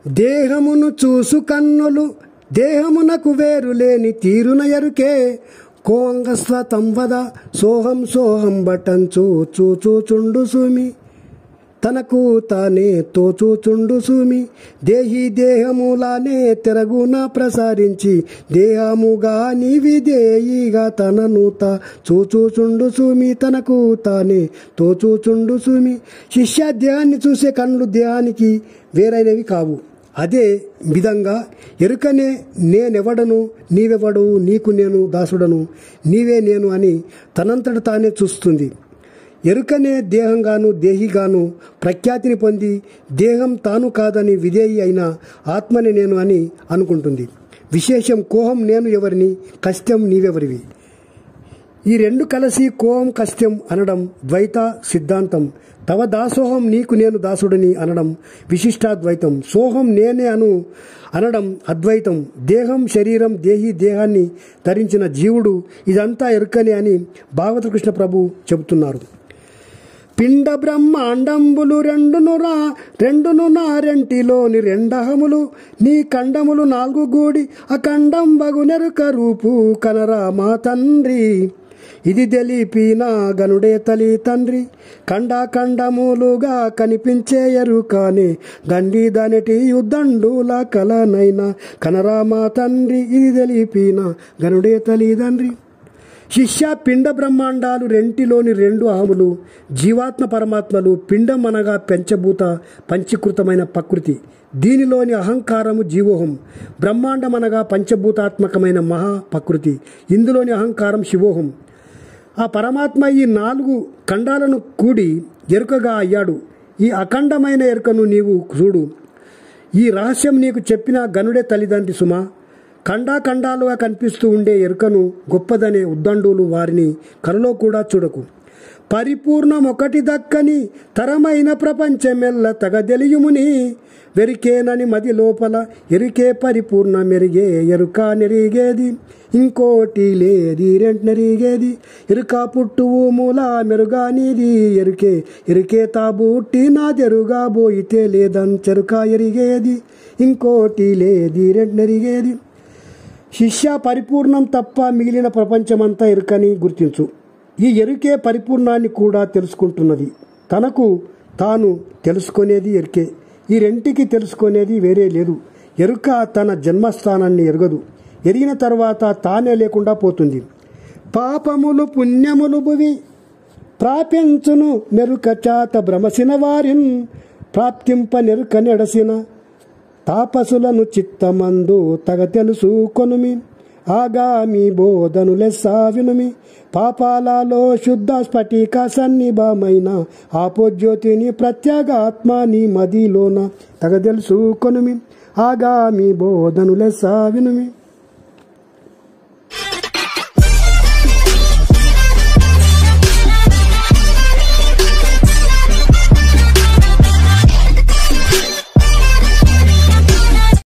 దేహమును చూసు కన్నులు దేహమునకు వేరు లేని తీరున ఎరుకే కోంగస్వతం వద సోహం సోహం బటంచు చూచుచుండు సుమి తనకు తానే తోచుచుండు సుమి దేహి దేహములానే తెరగున ప్రసారించి దేహముగా నీవిదేయిగా తనను తా చూచుచుండు సుమి తనకు తానే తోచుచుండు సుమి శిష్య దేహాన్ని చూసే కళ్ళు దేహానికి వేరైనవి కావు అదే విధంగా ఎరుకనే నేనెవడను నీవెవడు నీకు నేను దాసుడను నీవే నేను అని తనంతట తానే చూస్తుంది ఎరుకనే దేహంగాను దేహిగాను ప్రఖ్యాతిని పొంది దేహం తాను కాదని విధేయి అయిన ఆత్మని నేను అని అనుకుంటుంది విశేషం కోహం నేను ఎవరిని కష్టం నీవెవరివి ఈ రెండు కలిసి కోహం కష్టం అనడం ద్వైత సిద్ధాంతం తవ దాసోహం నీకు నేను దాసుడిని అనడం విశిష్టాద్వైతం సోహం నేనే అను అనడం అద్వైతం దేహం శరీరం దేహి దేహాన్ని ధరించిన జీవుడు ఇదంతా ఎరుకని అని భాగవత కృష్ణ ప్రభు చెబుతున్నారు పిండ బ్రహ్మాండంబులు రెండును రా రెండును నా రెంటిలోని రెండహములు నీ కండములు నాలుగు గూడి అఖండం బగునెరుక రూపు కనరా మా తండ్రి ఇది తెలిపిన గనుడే తల్లి తండ్రి ఖండాఖండములుగా కనిపించే ఎరుకానే గండి దానిటి యుద్ధండుల కలనైనా కనరా మా తండ్రి ఇది తెలిపిన గనుడే తల్లి తండ్రి శిష్య పిండ బ్రహ్మాండాలు రెంటిలోని రెండు ఆములు జీవాత్మ పరమాత్మలు పిండం అనగా పెంచభూత పంచీకృతమైన ప్రకృతి దీనిలోని అహంకారము జీవోహం బ్రహ్మాండం అనగా పంచభూతాత్మకమైన మహా ప్రకృతి ఇందులోని అహంకారం శివోహం ఆ పరమాత్మ ఈ నాలుగు ఖండాలను కూడి ఎరుకగా అయ్యాడు ఈ అఖండమైన ఎరుకను నీవు చూడు ఈ రహస్యం నీకు చెప్పిన గనుడే తల్లిదండ్రి సుమా ఖండాఖండాలుగా కనిపిస్తూ ఉండే ఎరుకను గొప్పదనే ఉద్దండులు వారిని కలలో కూడా చూడకు పరిపూర్ణం ఒకటి దక్కని తరమైన ప్రపంచమెల్ల తగదెలియుముని వెరికేనని మది లోపల ఎరికే పరిపూర్ణ మెరిగే ఎరుక నెరిగేది ఇంకోటి లేది రెంట్ నెరిగేది ఎరుక పుట్టువు మూల మెరుగా నీది ఎరుకే ఎరుకే తాబుట్టి నాదెరుగా పోయితే లేదంచెరుక ఎరిగేది ఇంకోటి లేది రెంట్ నెరిగేది శిష్య పరిపూర్ణం తప్ప మిగిలిన ప్రపంచమంతా ఎరుకని గుర్తించు ఈ ఎరుకే పరిపూర్ణాన్ని కూడా తెలుసుకుంటున్నది తనకు తాను తెలుసుకునేది ఎరుకే ఈ రెంటికి తెలుసుకునేది వేరే లేదు ఎరుక తన జన్మస్థానాన్ని ఎరగదు ఎరిగిన తర్వాత తానే లేకుండా పోతుంది పాపములు పుణ్యములు భువి ప్రాపించును నెరుక చాత భ్రమసిన వారిన్ ప్రాప్తింప నెరుక నెడసిన తాపసులను చిత్తమందు తగ తెలుసు కొనుమి ఆగామి బోధను లెస్సా వినుమి పాపాలలో శుద్ధ స్ఫటిక సన్నిభమైన ఆపోజ్యోతిని ప్రత్యేక ఆత్మాని మదిలోన తగ తెలుసు కొనుమి ఆగామి బోధను లెస్సా వినుమి